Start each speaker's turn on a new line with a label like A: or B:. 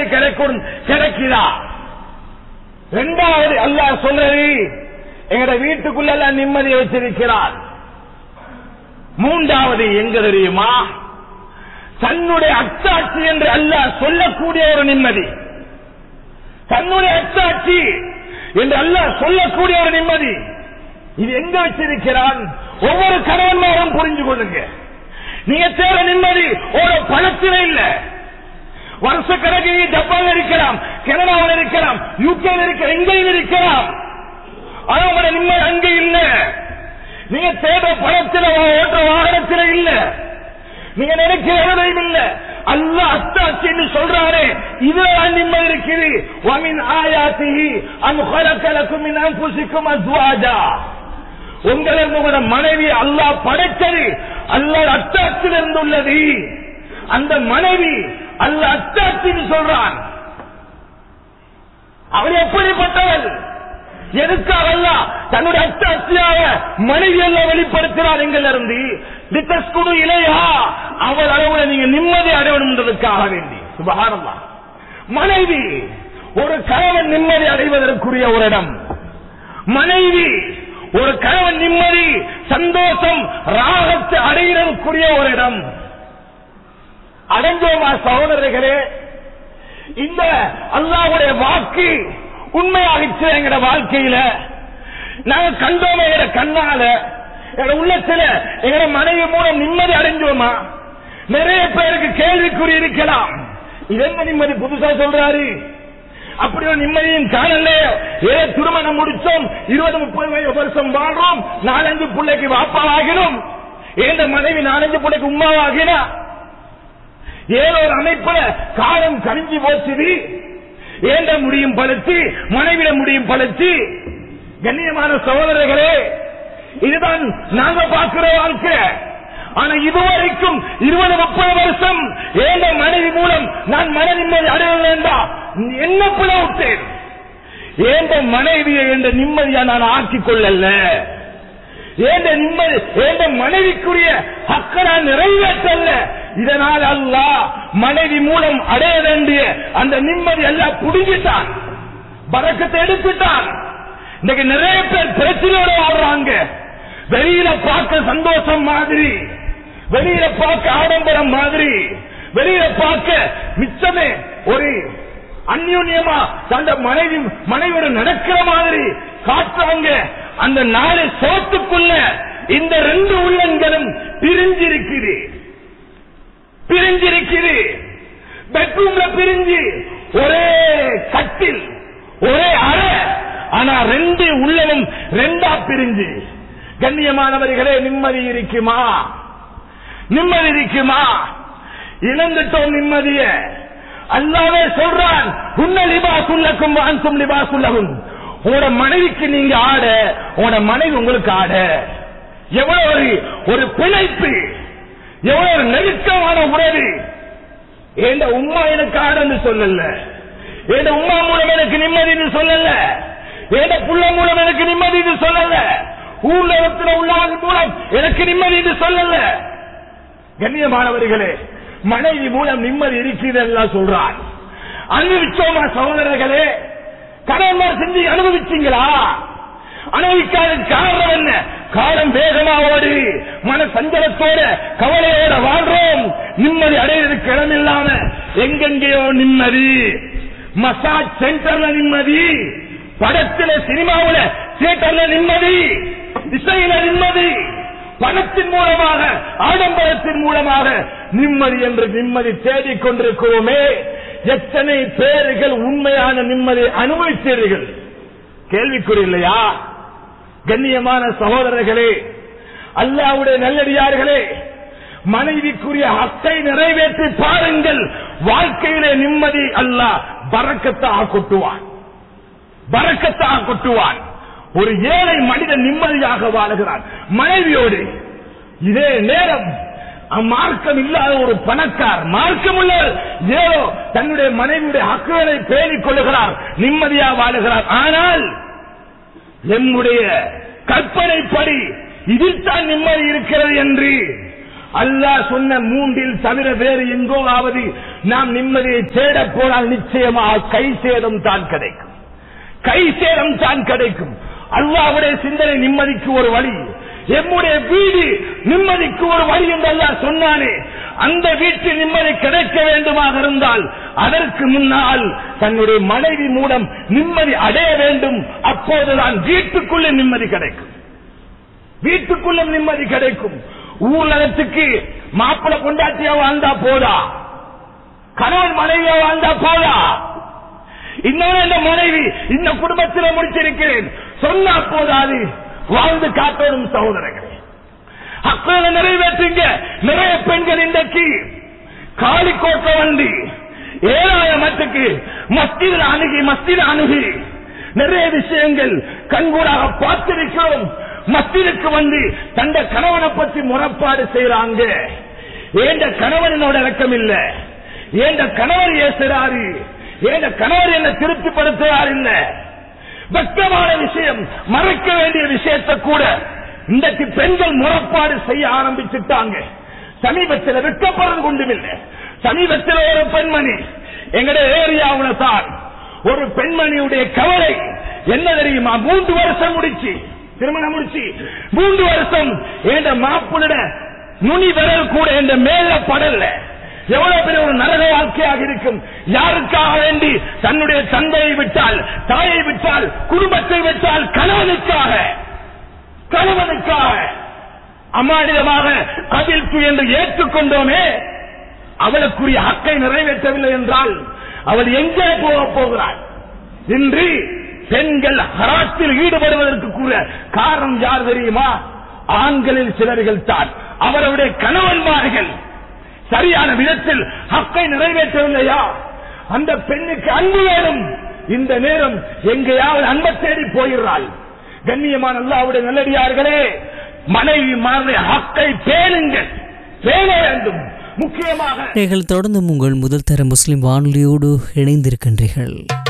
A: நிம்மதி கிடைக்கும் கிடைக்குதா ரெண்டாவது அல்லாஹ் சொல்றது எங்கட வீட்டுக்குள்ள எல்லாம் நிம்மதியை வச்சிருக்கிறார் மூன்றாவது எங்க தெரியுமா தன்னுடைய அத்தாட்சி என்று அல்லாஹ் சொல்லக்கூடிய ஒரு நிம்மதி தன்னுடைய அத்தாட்சி என்று அல்லாஹ் சொல்லக்கூடிய ஒரு நிம்மதி இது எங்க வச்சிருக்கிறான் ஒவ்வொரு கணவன்மாரும் புரிஞ்சு கொள்ளுங்க நீங்க தேட நிம்மதி ஒரு பணத்தில இல்ல வருஷ கணக்கு ஜப்பான் இருக்கலாம் கனடாவில் இருக்கலாம் யூகேல இருக்க எங்கேயும் இருக்கலாம் ஆனா உங்களோட நிம்மதி அங்க இல்ல நீங்க தேட பணத்தில ஓட்ட வாகனத்தில இல்ல நீங்க நினைக்கிற எதுவும் இல்ல அல்ல அத்தாட்சி என்று சொல்றாரே இதுல நிம்மதி இருக்குது வமின் ஆயாத்திஹி அம் ஹலக்கலக்கும் மின் அன்புசிக்கும் அஸ்வாஜா உங்களை உங்களோட மனைவி அல்லாஹ் படைத்தது அல்லாஹ் அத்தாட்சியில் இருந்துள்ளது அந்த மனைவி அல்ல அத்தாட்சின்னு சொல்றான் அவள் எப்படிப்பட்டவள் எதுக்காக அல்லாஹ் தன்னுடைய அத்தாட்சியாக மனைவி எல்லாம் வெளிப்படுத்தினார் எங்கள் இருந்து டிட்டஸ் குடு இலையா அவள் அளவுல நீங்க நிம்மதி அடையணுன்றதுக்காக வேண்டி சுபகாரம்மா மனைவி ஒரு கணவன் நிம்மதி அடைவதற்குரிய ஒரு இடம் மனைவி ஒரு கணவன் நிம்மதி சந்தோஷம் ராகத்தை அடைகிறதுக்குரிய ஒரு இடம் அடைஞ்சோமா சகோதரர்களே இந்த அல்லாவுடைய வாக்கு உண்மையாகிச்சு எங்கட வாழ்க்கையில நாங்க கண்டோமே எங்கட கண்ணால எங்கட உள்ளத்துல எங்கட மனைவி மூலம் நிம்மதி அடைஞ்சோமா நிறைய பேருக்கு கேள்விக்குறி இருக்கலாம் இது என்ன நிம்மதி புதுசா சொல்றாரு அப்படி ஒரு நிம்மதியும் காணல ஏ திருமணம் முடிச்சோம் இருபது முப்பது வயது வருஷம் வாழ்றோம் நாலஞ்சு பிள்ளைக்கு வாப்பாவாகினோம் ஏந்த மனைவி நாலஞ்சு பிள்ளைக்கு உமாவாகினா ஏதோ ஒரு அமைப்புல காலம் கணிஞ்சு போச்சுது ஏண்ட முடியும் பழுத்து மனைவிட முடியும் பழுத்து கண்ணியமான சகோதரர்களே இதுதான் நாங்க பார்க்கிற வாழ்க்கை ஆனா இதுவரைக்கும் இருபது முப்பது வருஷம் ஏண்ட மனைவி மூலம் நான் மன நிம்மதி அடைய வேண்டாம் என்ன பிழை விட்டேன் ஏண்ட மனைவியை என்ற நிம்மதியா நான் ஆக்கிக் கொள்ளல ஏண்ட நிம்மதி ஏண்ட மனைவிக்குரிய ஹக்க நான் நிறைவேற்றல்ல இதனால் அல்லாஹ் மனைவி மூலம் அடைய வேண்டிய அந்த நிம்மதி எல்லாம் புடுங்கிட்டான் பறக்கத்தை எடுத்துட்டான் இன்னைக்கு நிறைய பேர் பிரச்சனையோட வாழ்றாங்க வெளியில பார்க்க சந்தோஷம் மாதிரி வெளியில பார்க்க ஆடம்பரம் மாதிரி வெளியில பார்க்க மிச்சமே ஒரு அந்யோன்யமா தந்த மனைவி மனைவியோட நடக்கிற மாதிரி காட்டுறாங்க அந்த நாலு சோத்துக்குள்ள இந்த ரெண்டு உள்ளங்களும் பிரிஞ்சிருக்குது பிரிஞ்சிருக்குது பெட்ரூம்ல பிரிஞ்சு ஒரே கட்டில் ஒரே அறை ஆனா ரெண்டு உள்ளமும் ரெண்டா பிரிஞ்சு கண்ணியமானவர்களே நிம்மதி இருக்குமா நிம்மதி இருக்குமா இழந்துட்டோம் நிம்மதிய அல்லாவே சொல்றான் உன்ன லிபாசுல்லக்கும் வான்சும் லிபாசுல்லகும் உங்களோட மனைவிக்கு நீங்க ஆட உங்களோட மனைவி உங்களுக்கு ஆட எவ்வளவு ஒரு ஒரு பிழைப்பு எவ்வளவு ஒரு நெருக்கமான உறவு ஏண்ட உம்மா எனக்கு ஆடன்னு சொல்லல ஏண்ட உம்மா மூலம் எனக்கு நிம்மதின்னு சொல்லல ஏண்ட புள்ள மூலம் எனக்கு நிம்மதின்னு சொல்லல ஊர்ல இருக்கிற உள்ளாங்க மூலம் எனக்கு நிம்மதின்னு சொல்லல கண்ணியமானவர்களே மனைவி மூலம் நிம்மதி இருக்கிறதெல்லாம் சொல்றான் அனுபவிச்சோமா சகோதரர்களே கடன்மார் செஞ்சு அனுபவிச்சீங்களா அனுபவிக்காத காரணம் என்ன காலம் வேகமா ஓடி மன சஞ்சலத்தோட கவலையோட வாழ்றோம் நிம்மதி அடையிறதுக்கு இடம் இல்லாம எங்கெங்கேயோ நிம்மதி மசாஜ் சென்டர்ல நிம்மதி படத்துல சினிமாவுல தியேட்டர்ல நிம்மதி இசையில நிம்மதி பணத்தின் மூலமாக ஆடம்பரத்தின் மூலமாக நிம்மதி என்று நிம்மதி தேடிக் கொண்டிருக்கிறோமே எத்தனை பேர்கள் உண்மையான நிம்மதி அனுபவித்தீர்கள் கேள்விக்குறி இல்லையா கண்ணியமான சகோதரர்களே அல்லாவுடைய நல்லடியார்களே மனைவிக்குரிய ஹக்கை நிறைவேற்றி பாருங்கள் வாழ்க்கையிலே நிம்மதி அல்லாஹ் பறக்கத்தாக கொட்டுவான் பறக்கத்தாக கொட்டுவான் ஒரு ஏழை மனிதன் நிம்மதியாக வாழுகிறான் மனைவியோடு இதே நேரம் மார்க்கம் இல்லாத ஒரு பணக்கார் மார்க்கம் உள்ள ஏதோ தன்னுடைய மனைவியுடைய ஹக்குகளை பேணிக் கொள்ளுகிறார் நிம்மதியா வாழுகிறார் ஆனால் நம்முடைய கற்பனைப்படி இதில் தான் நிம்மதி இருக்கிறது என்று அல்லாஹ் சொன்ன மூன்றில் தவிர வேறு எங்கோவாவது நாம் நிம்மதியை தேடப் போனால் நிச்சயமாக கை சேதம் தான் கிடைக்கும் கை சேதம் தான் கிடைக்கும் அல்லாஹ்வுடைய சிந்தனை நிம்மதிக்கு ஒரு வழி எம்முடைய வீடு நிம்மதிக்கு ஒரு வழி என்று அல்லாஹ் சொன்னானே அந்த வீட்டில் நிம்மதி கிடைக்க வேண்டுமாக இருந்தால் அதற்கு முன்னால் தன்னுடைய மனைவி மூலம் நிம்மதி அடைய வேண்டும் அப்போதுதான் வீட்டுக்குள்ளே நிம்மதி கிடைக்கும் வீட்டுக்குள்ள நிம்மதி கிடைக்கும் ஊர்லகத்துக்கு மாப்பிளை கொண்டாட்டியா வாழ்ந்தா போதா கணவன் மனைவியா வாழ்ந்தா போதா இன்னொரு இந்த மனைவி இந்த குடும்பத்தில் முடிச்சிருக்கிறேன் சொன்னா போதாது வாழ்ந்து காட்டணும் சகோதரர்களே அக்களை நிறைவேற்றுங்க நிறைய பெண்கள் இன்றைக்கு காலி கோட்ட வண்டி ஏழாயிரத்துக்கு மஸ்தில் அணுகி மஸ்தில் அணுகி நிறைய விஷயங்கள் கண்கூடாக பார்த்திருக்கிறோம் மஸ்திலுக்கு வந்து தந்த கணவனை பற்றி முறப்பாடு செய்யறாங்க ஏண்ட கணவன் என்னோட இறக்கம் இல்ல ஏண்ட கணவர் ஏசுறாரு ஏண்ட கணவர் என்ன திருப்திப்படுத்துறார் இல்ல வெட்கமான விஷயம் மறைக்க வேண்டிய விஷயத்தை கூட இன்றைக்கு பெண்கள் முறப்பாடு செய்ய ஆரம்பிச்சுட்டாங்க சமீபத்தில் வெட்கப்படுறது கொண்டுமில்லை சமீபத்தில் ஒரு பெண்மணி எங்களுடைய ஏரியாவுல தான் ஒரு பெண்மணியுடைய கவலை என்ன தெரியுமா மூன்று வருஷம் முடிச்சு திருமணம் முடிச்சு மூன்று வருஷம் என்ற மாப்பிளிட நுனி விரல் கூட என்ற மேல படல எவ்வளவு பெரிய ஒரு நரக வாழ்க்கையாக இருக்கும் யாருக்காக வேண்டி தன்னுடைய தந்தையை விட்டால் தாயை விட்டால் குடும்பத்தை விட்டால் கணவனுக்காக கணவனுக்காக அமானிதமாக கவிழ்ப்பு என்று ஏற்றுக்கொண்டோமே அவளுக்குரிய ஹக்கை நிறைவேற்றவில்லை என்றால் அவள் எங்கே போக போகிறாள் இன்று பெண்கள் ஹராத்தில் ஈடுபடுவதற்கு கூட காரணம் யார் தெரியுமா ஆண்களில் சிலர்கள் தான் அவருடைய கணவன்மார்கள் சரியான விதத்தில் ஹக்கை நிறைவேற்றவில்லையா அந்த பெண்ணுக்கு அன்பு வேணும் இந்த நேரம் எங்கேயாவது அன்பை தேடி போயிடுறாள் கண்ணியமான அல்லாவுடைய நல்லடியார்களே மனைவி மாறுடைய ஹக்கை பேணுங்கள் பேண வேண்டும் முக்கியமாக
B: நீங்கள் தொடர்ந்து உங்கள் முதல் தர முஸ்லிம் வானொலியோடு இணைந்திருக்கின்றீர்கள்